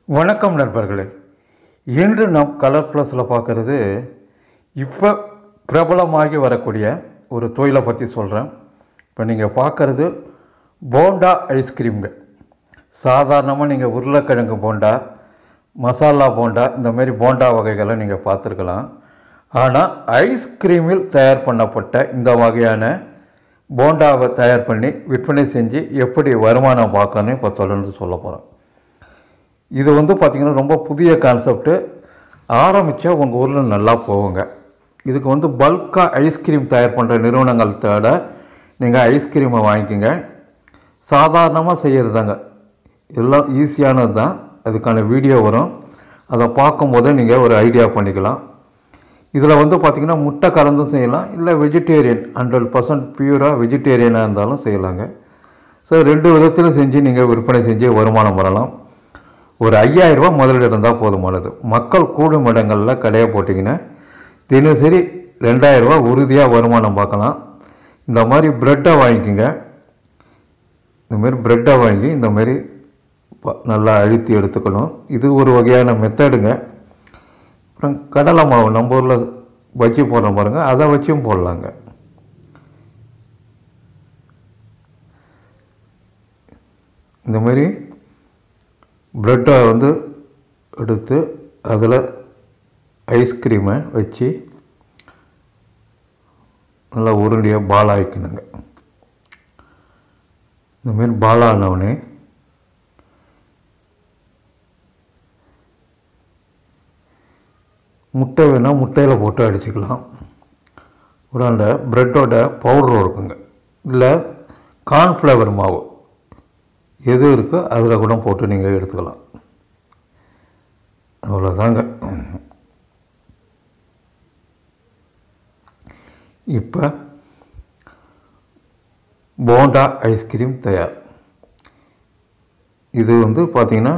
வணக்கம் நண்பர்களே இன்று நாம் கலர் ப்ளஸில் பார்க்குறது இப்போ பிரபலமாகி வரக்கூடிய ஒரு தொழிலை பற்றி சொல்கிறேன் இப்போ நீங்கள் பார்க்குறது போண்டா ஐஸ்கிரீம்ங்க சாதாரணமாக நீங்கள் உருளைக்கிழங்கு போண்டா மசாலா போண்டா இந்த மாதிரி போண்டா வகைகளை நீங்கள் பார்த்துருக்கலாம் ஆனால் ஐஸ்கிரீமில் தயார் பண்ணப்பட்ட இந்த வகையான போண்டாவை தயார் பண்ணி விற்பனை செஞ்சு எப்படி வருமானம் பார்க்கணும் இப்போ சொல்லணும்னு சொல்ல போகிறேன் இது வந்து பார்த்திங்கன்னா ரொம்ப புதிய கான்செப்ட்டு ஆரம்பித்தா உங்கள் ஊரில் நல்லா போகுங்க இதுக்கு வந்து பல்காக ஐஸ்கிரீம் தயார் பண்ணுற நிறுவனங்கள் தேட நீங்கள் ஐஸ்கிரீமை வாங்கிக்கோங்க சாதாரணமாக செய்கிறதாங்க எல்லாம் ஈஸியானது தான் அதுக்கான வீடியோ வரும் அதை பார்க்கும்போதே நீங்கள் ஒரு ஐடியா பண்ணிக்கலாம் இதில் வந்து பார்த்திங்கன்னா முட்டை கலந்தும் செய்யலாம் இல்லை வெஜிடேரியன் ஹண்ட்ரட் பர்சன்ட் பியூராக வெஜிடேரியனாக இருந்தாலும் செய்யலாங்க ஸோ ரெண்டு விதத்திலும் செஞ்சு நீங்கள் விற்பனை செஞ்சு வருமானம் வரலாம் ஒரு ஐயாயிரரூபா முதலீடு இருந்தால் போதுமானது மக்கள் கூடும் இடங்களில் கடையை போட்டிங்கன்னா தினசரி ரெண்டாயிரரூபா உறுதியாக வருமானம் பார்க்கலாம் இந்த மாதிரி ப்ரெட்டை வாங்கிக்கோங்க இந்த மாதிரி ப்ரெட்டை வாங்கி இந்த மாதிரி ப- நல்லா அழுத்தி எடுத்துக்கணும் இது ஒரு வகையான மெத்தடுங்க அப்புறம் கடலை மாவு நம்ம ஊரில் வச்சு போடுறோம் பாருங்கள் அதை வச்சும் போடலாங்க இந்த மாதிரி ப்ரெட்டை வந்து எடுத்து அதில் ஐஸ்கிரீமை வச்சு நல்லா உருண்டியாக பால் ஆக்கிக்கணுங்க இந்த மாதிரி பால் ஆனவுடனே முட்டை வேணால் முட்டையில் போட்டு அடிச்சுக்கலாம் ஒரு அந்த ப்ரெட்டோட பவுடர் இருக்குங்க இல்லை கார்ன்ஃப்ளவர் மாவு எது இருக்கோ அதில் கூட போட்டு நீங்கள் எடுத்துக்கலாம் அவ்வளோதாங்க இப்போ போண்டா ஐஸ்கிரீம் தயார் இது வந்து பார்த்திங்கன்னா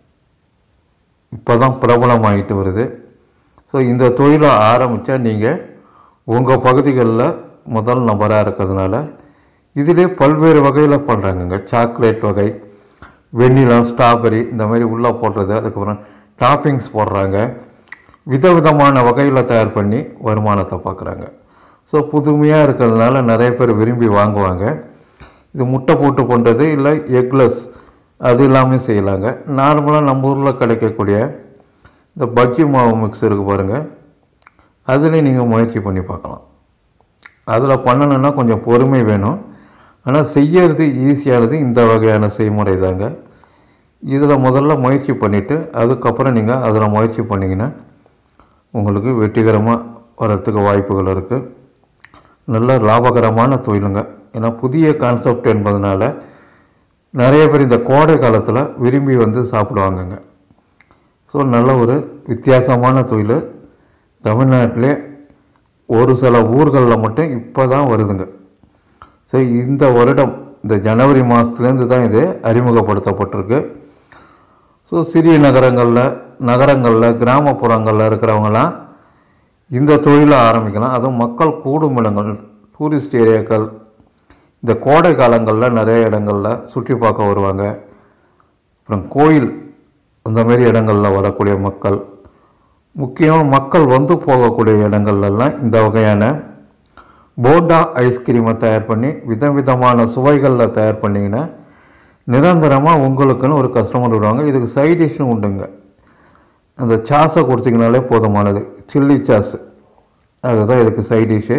இப்போ தான் பிரபலமாகிட்டு வருது ஸோ இந்த தொழிலை ஆரம்பித்தா நீங்கள் உங்கள் பகுதிகளில் முதல் நபராக இருக்கிறதுனால இதிலே பல்வேறு வகையில் பண்ணுறாங்கங்க சாக்லேட் வகை வெண்ணிலா ஸ்ட்ராபெரி இந்த மாதிரி உள்ளே போடுறது அதுக்கப்புறம் டாப்பிங்ஸ் போடுறாங்க விதவிதமான வகையில் தயார் பண்ணி வருமானத்தை பார்க்குறாங்க ஸோ புதுமையாக இருக்கிறதுனால நிறைய பேர் விரும்பி வாங்குவாங்க இது முட்டை போட்டு பண்ணுறது இல்லை எக்லெஸ் அது எல்லாமே செய்யலாங்க நார்மலாக நம்ம ஊரில் கிடைக்கக்கூடிய இந்த பஜ்ஜி மாவு மிக்ஸ் இருக்குது பாருங்கள் அதுலேயும் நீங்கள் முயற்சி பண்ணி பார்க்கலாம் அதில் பண்ணணுன்னா கொஞ்சம் பொறுமை வேணும் ஆனால் செய்யறது ஈஸியானது இந்த வகையான செய்முறை தாங்க இதில் முதல்ல முயற்சி பண்ணிவிட்டு அதுக்கப்புறம் நீங்கள் அதில் முயற்சி பண்ணிங்கன்னா உங்களுக்கு வெற்றிகரமாக வர்றதுக்கு வாய்ப்புகள் இருக்குது நல்ல லாபகரமான தொழிலுங்க ஏன்னா புதிய கான்செப்ட் என்பதனால நிறைய பேர் இந்த கோடை காலத்தில் விரும்பி வந்து சாப்பிடுவாங்கங்க ஸோ நல்ல ஒரு வித்தியாசமான தொழில் தமிழ்நாட்டிலே ஒரு சில ஊர்களில் மட்டும் இப்போ தான் வருதுங்க ஸோ இந்த வருடம் இந்த ஜனவரி மாதத்துலேருந்து தான் இது அறிமுகப்படுத்தப்பட்டிருக்கு ஸோ சிறிய நகரங்களில் நகரங்களில் கிராமப்புறங்களில் இருக்கிறவங்களாம் இந்த தொழிலை ஆரம்பிக்கலாம் அதுவும் மக்கள் கூடும் இடங்கள் டூரிஸ்ட் ஏரியாக்கள் இந்த கோடை காலங்களில் நிறைய இடங்களில் சுற்றி பார்க்க வருவாங்க அப்புறம் கோயில் அந்த மாதிரி இடங்களில் வரக்கூடிய மக்கள் முக்கியமாக மக்கள் வந்து போகக்கூடிய இடங்கள்லாம் இந்த வகையான போண்டா ஐஸ்கிரீமை தயார் பண்ணி விதவிதமான சுவைகளில் தயார் பண்ணிங்கன்னா நிரந்தரமாக உங்களுக்குன்னு ஒரு கஸ்டமர் வருவாங்க இதுக்கு சைட் டிஷ்ஷும் உண்டுங்க அந்த சாஸை கொடுத்தீங்கனாலே போதுமானது சில்லி சாஸ் அதுதான் இதுக்கு சைட் டிஷ்ஷு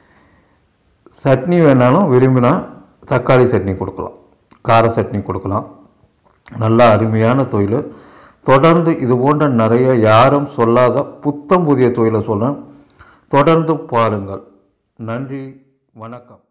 சட்னி வேணாலும் விரும்பினா தக்காளி சட்னி கொடுக்கலாம் கார சட்னி கொடுக்கலாம் நல்ல அருமையான தொழில் தொடர்ந்து இது போன்ற நிறைய யாரும் சொல்லாத புத்தம் புதிய தொழிலை சொல்கிறேன் தொடர்ந்து பாருங்கள் நன்றி வணக்கம்